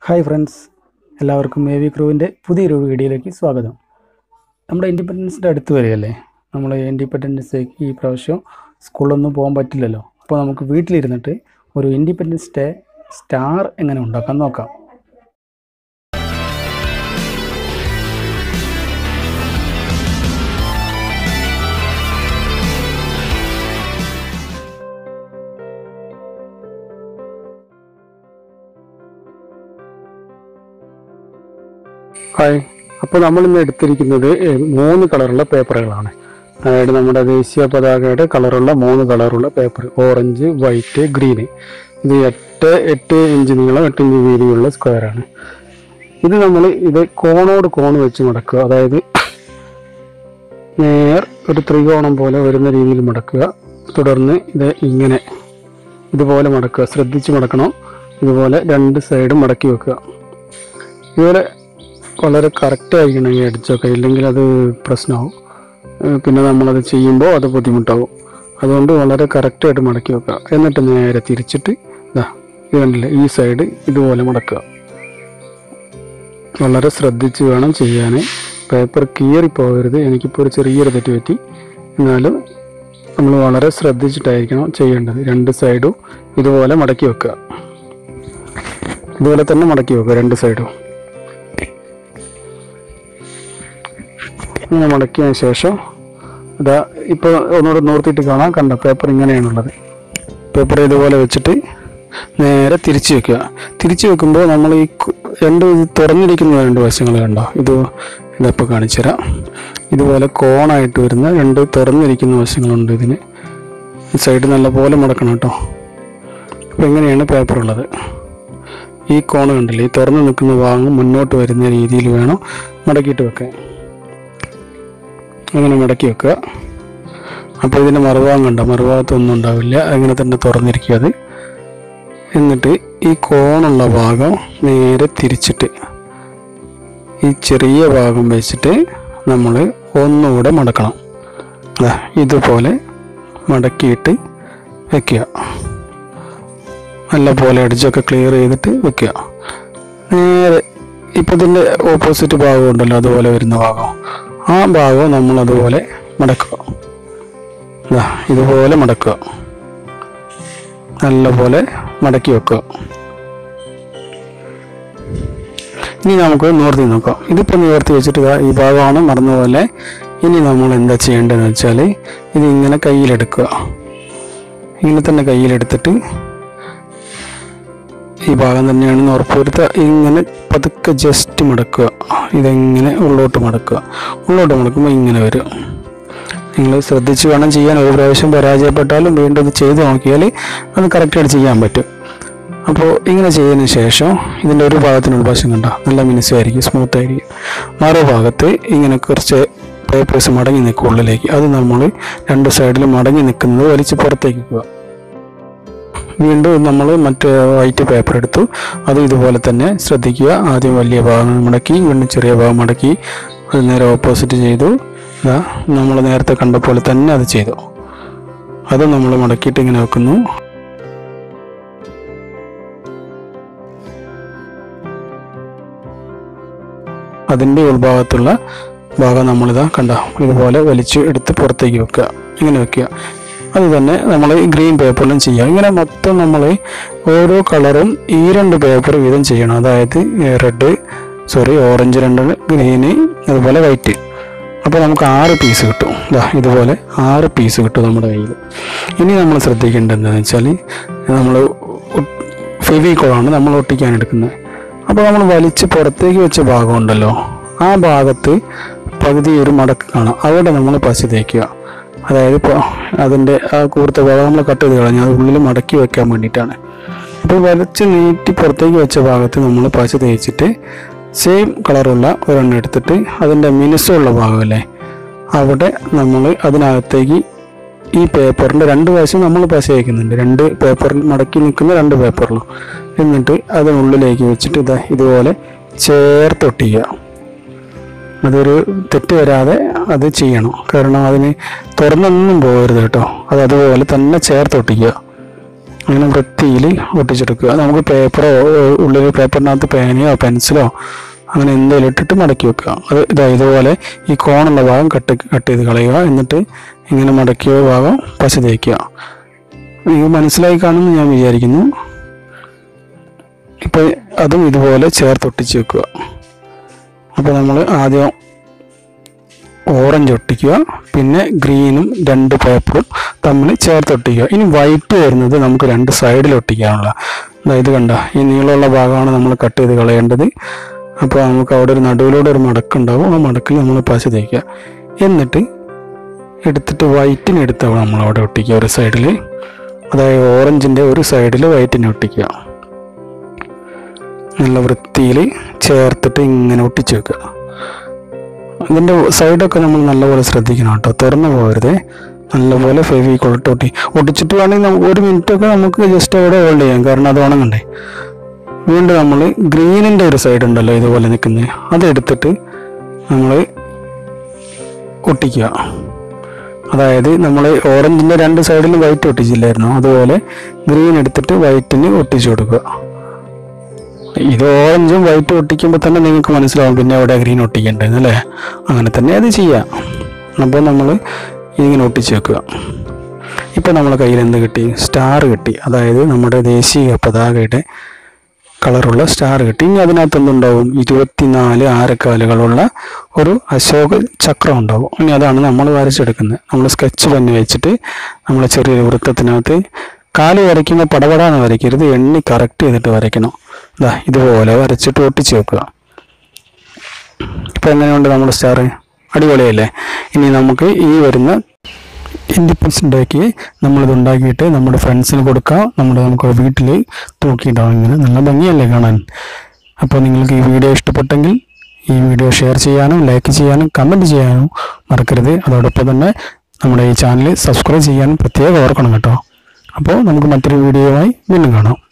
hi friends എല്ലാവർക്കും A V ക്രൂവിൻ്റെ പുതിയൊരു വീഡിയോയിലേക്ക് സ്വാഗതം നമ്മുടെ ഇൻഡിപെൻഡൻസ് ഡേ അടുത്ത് വരികയല്ലേ നമ്മൾ ഇൻഡിപെൻഡൻസ് ഡേക്ക് ഈ പ്രാവശ്യം സ്കൂളിലൊന്നും പോകാൻ പറ്റില്ലല്ലോ അപ്പോൾ നമുക്ക് വീട്ടിലിരുന്നിട്ട് ഒരു ഇൻഡിപെൻഡൻസ് ഡേ സ്റ്റാർ എങ്ങനെ ഉണ്ടാക്കാൻ നോക്കാം ഹായ് അപ്പോൾ നമ്മൾ ഇന്ന് എടുത്തിരിക്കുന്നത് ഏഹ്, മൂന്ന് കളറുള്ള പേപ്പറുകളാണ് അതായത് നമ്മുടെ ദേശീയ പതാകയുടെ കളറുള്ള മൂന്ന് കളറുള്ള പേപ്പർ ഓറഞ്ച് വൈറ്റ് ഗ്രീന് ഇത് എട്ട് എട്ട് ഇഞ്ച് നീളം എട്ട് ഇഞ്ച് വീതിയുള്ള സ്ക്വയറാണ് ഇത് നമ്മൾ ഇത് കോണോട് കോൺ വെച്ച് മടക്കുക അതായത് നേർ ഒരു ത്രികോണം പോലെ വരുന്ന രീതിയിൽ മടക്കുക തുടർന്ന് ഇത് ഇങ്ങനെ ഇതുപോലെ മടക്കുക ശ്രദ്ധിച്ച് മടക്കണം ഇതുപോലെ രണ്ട് സൈഡും മടക്കി വെക്കുക ഇതുപോലെ വളരെ കറക്റ്റ് ആയിരിക്കണം ഈ അടിച്ചൊക്കെ ഇല്ലെങ്കിൽ അത് പ്രശ്നമാവും ഏഹ് പിന്നെ നമ്മളത് ചെയ്യുമ്പോൾ അത് ബുദ്ധിമുട്ടാവും അതുകൊണ്ട് വളരെ കറക്റ്റായിട്ട് മടക്കി വെക്കുക എന്നിട്ട് നേരെ തിരിച്ചിട്ട് ഇതാ ഇത് കണ്ടില്ലേ ഈ സൈഡ് ഇതുപോലെ മടക്കുക വളരെ ശ്രദ്ധിച്ച് വേണം ചെയ്യാൻ പേപ്പർ കീറി പോകരുത് എനിക്കിപ്പോൾ ഒരു ചെറിയൊരു തെറ്റ് പറ്റി എന്നാലും നമ്മൾ വളരെ ശ്രദ്ധിച്ചിട്ടായിരിക്കണം ചെയ്യേണ്ടത് രണ്ട് സൈഡും ഇതുപോലെ മടക്കി വെക്കുക ഇതുപോലെ തന്നെ മടക്കി വെക്കുക രണ്ട് സൈഡും ഇങ്ങനെ മടക്കിയതിന് ശേഷം ഇതാ ഇപ്പോൾ ഒന്നുകൂടെ നോർത്തിയിട്ട് കാണാം കണ്ട പേപ്പർ ഇങ്ങനെയാണുള്ളത് പേപ്പർ ഇതുപോലെ വെച്ചിട്ട് നേരെ തിരിച്ച് വെക്കുക തിരിച്ച് വെക്കുമ്പോൾ നമ്മൾ ഈ കു- രണ്ട് ഇത് തുറന്നിരിക്കുന്ന രണ്ട് വശങ്ങൾ കണ്ടോ ഇത് ഇതപ്പോൾ കാണിച്ചു തരാം ഇതുപോലെ കോണായിട്ട് വരുന്ന രണ്ട് തുറന്നിരിക്കുന്ന വശങ്ങളുണ്ട് ഇതിന് ഈ സൈഡ് നല്ലപോലെ മടക്കണം കേട്ടോ അപ്പോൾ ഇങ്ങനെയാണ് പേപ്പർ ഉള്ളത് ഈ കോണ് കണ്ടില്ലേ ഈ തുറന്ന് നിൽക്കുന്ന ഭാഗം മുന്നോട്ട് വരുന്ന രീതിയിൽ വേണം മടക്കിയിട്ട് വെക്കാൻ അങ്ങനെ മടക്കി വെക്കുക അപ്പോൾ ഇതിൻ്റെ മറുഭാഗം കണ്ടോ മറുഭാഗത്തൊന്നും ഉണ്ടാവില്ല അങ്ങനെ തന്നെ തുറന്നിരിക്കുക അത് എന്നിട്ട് ഈ കോണുള്ള ഭാഗം നേരെ തിരിച്ചിട്ട് ഈ ചെറിയ ഭാഗം വെച്ചിട്ട് നമ്മൾ ഒന്നുകൂടെ മടക്കണം ദാ ഇതുപോലെ മടക്കിയിട്ട് വെക്കുക നല്ല പോലെ അടിച്ചൊക്കെ ക്ലിയർ ചെയ്തിട്ട് വെക്കുക നേരെ ഇപ്പം ഇതിൻ്റെ ഓപ്പോസിറ്റ് ഭാഗം ഉണ്ടല്ലോ അതുപോലെ വരുന്ന ഭാഗം ആ ഭാഗം നമ്മൾ അതുപോലെ മടക്കുക ദാ ഇതുപോലെ മടക്കുക നല്ലപോലെ മടക്കി വെക്കുക ഇനി നമുക്ക് നിവർത്തി നോക്കാം ഇതിപ്പോൾ നിവർത്തി വെച്ചിട്ട് ദാ ഈ ഭാഗമാണ് മറന്ന പോലെ ഇനി നമ്മൾ എന്താ ചെയ്യേണ്ടതെന്ന് വെച്ചാൽ ഇത് ഇങ്ങനെ കയ്യിലെടുക്കുക ഇങ്ങനെ തന്നെ കയ്യിലെടുത്തിട്ട് ഈ ഭാഗം തന്നെയാണെന്ന് ഉറപ്പുവരുത്തുക ഇങ്ങനെ പതുക്കെ ജസ്റ്റ് മടക്കുക ഇതെങ്ങനെ ഉള്ളോട്ട് മടക്കുക ഉള്ളോട്ട് മടക്കുമ്പോൾ ഇങ്ങനെ വരും നിങ്ങൾ ശ്രദ്ധിച്ച് വേണം ചെയ്യാൻ ഒരു പ്രാവശ്യം പരാജയപ്പെട്ടാലും വീണ്ടും ഇത് ചെയ്ത് നോക്കിയാൽ അത് കറക്റ്റായിട്ട് ചെയ്യാൻ പറ്റും അപ്പോൾ ഇങ്ങനെ ചെയ്തതിന് ശേഷം ഇതിൻ്റെ ഒരു ഭാഗത്തിനുള്ള വശം കണ്ട നല്ല മിനുസമായിരിക്കും സ്മൂത്ത് ആയിരിക്കും മറു ഭാഗത്ത് ഇങ്ങനെ കുറച്ച് പേപ്പേഴ്സ് മടങ്ങി നിൽക്കും ഉള്ളിലേക്ക് അത് നമ്മൾ രണ്ട് സൈഡിലും മടങ്ങി നിൽക്കുന്നത് വലിച്ച് പുറത്തേക്ക് വെക്കുക വീണ്ടും നമ്മൾ മറ്റേ വൈറ്റ് പേപ്പർ എടുത്തു അത് ഇതുപോലെ തന്നെ ശ്രദ്ധിക്കുക ആദ്യം വലിയ ഭാഗം മടക്കി വീണ്ടും ചെറിയ ഭാഗം മടക്കി അത് നേരെ ഓപ്പോസിറ്റ് ചെയ്തു ഇതാ നമ്മൾ നേരത്തെ കണ്ട പോലെ തന്നെ അത് ചെയ്തു അത് നമ്മൾ മടക്കിയിട്ട് ഇങ്ങനെ വെക്കുന്നു അതിൻ്റെ ഉൾഭാഗത്തുള്ള ഭാഗം നമ്മളിതാ കണ്ട ഇതുപോലെ വലിച്ച് എടുത്ത് പുറത്തേക്ക് വെക്കുക ഇങ്ങനെ വെക്കുക അത് തന്നെ നമ്മൾ ഈ ഗ്രീൻ പേപ്പറിലും ചെയ്യുക ഇങ്ങനെ മൊത്തം നമ്മൾ ഓരോ കളറും ഈ രണ്ട് പേപ്പർ വീതം ചെയ്യണം അതായത് റെഡ് സോറി ഓറഞ്ച് രണ്ട് ഗ്രീന് അതുപോലെ വൈറ്റ് അപ്പോൾ നമുക്ക് ആറ് പീസ് കിട്ടും ഇതാ ഇതുപോലെ ആറ് പീസ് കിട്ടും നമ്മുടെ കയ്യിൽ ഇനി നമ്മൾ ശ്രദ്ധിക്കേണ്ടത് എന്താണെന്ന് വെച്ചാൽ നമ്മൾ ഫെവിക്കോളാണ് നമ്മൾ ഒട്ടിക്കാൻ എടുക്കുന്നത് അപ്പോൾ നമ്മൾ വലിച്ച് പുറത്തേക്ക് വെച്ച ഭാഗം ഉണ്ടല്ലോ ആ ഭാഗത്ത് പകുതി ഒരു മടക്ക് കാണാം അവിടെ നമ്മൾ പശ തേക്കുക അതായത് ഇപ്പോൾ അതിൻ്റെ ആ കൂർത്ത ഭാഗം നമ്മൾ കട്ട് ചെയ്ത് കളഞ്ഞു അത് ഉള്ളിൽ മടക്കി വെക്കാൻ വേണ്ടിയിട്ടാണ് അപ്പോൾ വലിച്ച് നീട്ടി പുറത്തേക്ക് വെച്ച ഭാഗത്ത് നമ്മൾ പശ തേച്ചിട്ട് സെയിം കളറുള്ള ഒരെണ്ണം എടുത്തിട്ട് അതിൻ്റെ മിനുസമുള്ള ഭാഗമല്ലേ അവിടെ നമ്മൾ അതിനകത്തേക്ക് ഈ പേപ്പറിൻ്റെ രണ്ട് വശം നമ്മൾ പശ വയ്ക്കുന്നുണ്ട് രണ്ട് പേപ്പറിൽ മടക്കി നിൽക്കുന്ന രണ്ട് പേപ്പറിലും എന്നിട്ട് അതിനുള്ളിലേക്ക് വെച്ചിട്ട് ഇതാ ഇതുപോലെ ചേർത്തൊട്ടിക്കുക അതൊരു തെറ്റ് വരാതെ അത് ചെയ്യണം കാരണം അതിന് തുറന്നൊന്നും പോകരുത് കേട്ടോ അത് അതുപോലെ തന്നെ ചേർത്തൊട്ടിക്കുക അങ്ങനെ വൃത്തിയിൽ ഒട്ടിച്ചെടുക്കുക നമുക്ക് പേപ്പറോ ഉള്ളിൽ പേപ്പറിനകത്ത് പേനയോ പെൻസിലോ അങ്ങനെ എന്തെങ്കിലും ഇട്ടിട്ട് മടക്കി വെക്കുക അത് ഇതാ ഇതുപോലെ ഈ കോണുള്ള ഭാഗം കട്ട് കട്ട് ചെയ്ത് കളയുക എന്നിട്ട് ഇങ്ങനെ മടക്കിയ ഭാഗം പശ തേക്കുക നിങ്ങൾക്ക് മനസ്സിലായി കാണുമെന്ന് ഞാൻ വിചാരിക്കുന്നു ഇപ്പോൾ അതും ഇതുപോലെ ചേർത്തൊട്ടിച്ച് വെക്കുക അപ്പോൾ നമ്മൾ ആദ്യം ഓറഞ്ച് ഒട്ടിക്കുക പിന്നെ ഗ്രീനും രണ്ട് പേപ്പറും തമ്മിൽ ചേർത്തൊട്ടിക്കുക ഇനി വൈറ്റ് വരുന്നത് നമുക്ക് രണ്ട് സൈഡിൽ ഒട്ടിക്കാനുള്ള അതായത് കണ്ട ഈ നീളമുള്ള ഭാഗമാണ് നമ്മൾ കട്ട് ചെയ്ത് കളയേണ്ടത് അപ്പോൾ നമുക്ക് അവിടെ ഒരു നടുവിലൂടെ ഒരു മടക്കുണ്ടാവും ആ മടക്കിൽ നമ്മൾ പശ തേക്കുക എന്നിട്ട് എടുത്തിട്ട് വൈറ്റിന് എടുത്ത് നമ്മൾ അവിടെ ഒട്ടിക്കുക ഒരു സൈഡിൽ അതായത് ഓറഞ്ചിൻ്റെ ഒരു സൈഡിൽ വൈറ്റിനെ ഒട്ടിക്കുക നല്ല വൃത്തിയിൽ ചേർത്തിട്ട് ഇങ്ങനെ ഒട്ടിച്ച് വെക്കുക ഇതിൻ്റെ സൈഡൊക്കെ നമ്മൾ നല്ലപോലെ ശ്രദ്ധിക്കണം കേട്ടോ തുറന്നു പോകരുത് നല്ലപോലെ ഫെവിക്കോൾ ഇട്ട് ഒട്ടി ഒട്ടിച്ചിട്ട് വേണമെങ്കിൽ നമുക്ക് ഒരു മിനിറ്റൊക്കെ നമുക്ക് ജസ്റ്റ് അവിടെ ഹോൾഡ് ചെയ്യാം കാരണം അത് ഉണങ്ങണ്ടേ വീണ്ടും നമ്മൾ ഗ്രീനിൻ്റെ ഒരു സൈഡ് ഉണ്ടല്ലോ ഇതുപോലെ നിൽക്കുന്നത് അതെടുത്തിട്ട് നമ്മൾ ഒട്ടിക്കുക അതായത് നമ്മൾ ഓറഞ്ചിൻ്റെ രണ്ട് സൈഡിലും വൈറ്റ് ഒട്ടിച്ചില്ലായിരുന്നു അതുപോലെ ഗ്രീൻ എടുത്തിട്ട് വൈറ്റിന് ഒട്ടിച്ചു കൊടുക്കുക ഇത് ഓറഞ്ചും വൈറ്റും ഒട്ടിക്കുമ്പോൾ തന്നെ നിങ്ങൾക്ക് മനസ്സിലാവും പിന്നെ അവിടെ ഗ്രീൻ ഒട്ടിക്കേണ്ടത് അല്ലേ അങ്ങനെ തന്നെ അത് ചെയ്യാം അപ്പോൾ നമ്മൾ ഇങ്ങനെ ഒട്ടിച്ച് വെക്കുക ഇപ്പോൾ നമ്മളെ കയ്യിൽ എന്ത് കിട്ടി സ്റ്റാർ കിട്ടി അതായത് നമ്മുടെ ദേശീയ പതാകയുടെ കളറുള്ള സ്റ്റാർ കിട്ടി ഇനി അതിനകത്ത് എന്തുണ്ടാവും ഇരുപത്തിനാല് ആരക്കാലുകളുള്ള ഒരു അശോക ചക്രം ഉണ്ടാവും ഇനി അതാണ് നമ്മൾ വരച്ചെടുക്കുന്നത് നമ്മൾ സ്കെച്ച് പെന്ന് വെച്ചിട്ട് നമ്മൾ ചെറിയൊരു വൃത്തത്തിനകത്ത് കാല് വരയ്ക്കുമ്പോൾ പടപടാന്ന് വരയ്ക്കരുത് എണ്ണി കറക്റ്റ് ചെയ്തിട്ട് വരയ്ക്കണം ഇതാ ഇതുപോലെ വരച്ചിട്ട് ഒട്ടിച്ച് വെക്കുക ഇപ്പം എങ്ങനെയുണ്ട് നമ്മുടെ സ്റ്റാർ അടിപൊളിയല്ലേ ഇനി നമുക്ക് ഈ വരുന്ന ഇൻഡിപെൻഡൻസ് ഡേക്ക് നമ്മളിത് ഉണ്ടാക്കിയിട്ട് നമ്മുടെ ഫ്രണ്ട്സിന് കൊടുക്കാം നമ്മുടെ നമുക്ക് വീട്ടിൽ തൂക്കിയിടാം ഇങ്ങനെ നല്ല ഭംഗിയല്ലേ കാണാൻ അപ്പോൾ നിങ്ങൾക്ക് ഈ വീഡിയോ ഇഷ്ടപ്പെട്ടെങ്കിൽ ഈ വീഡിയോ ഷെയർ ചെയ്യാനും ലൈക്ക് ചെയ്യാനും കമൻറ്റ് ചെയ്യാനും മറക്കരുത് അതോടൊപ്പം തന്നെ നമ്മുടെ ഈ ചാനൽ സബ്സ്ക്രൈബ് ചെയ്യാനും പ്രത്യേകം ഓർക്കണം കേട്ടോ അപ്പോൾ നമുക്ക് മറ്റൊരു വീഡിയോയുമായി വീണ്ടും കാണാം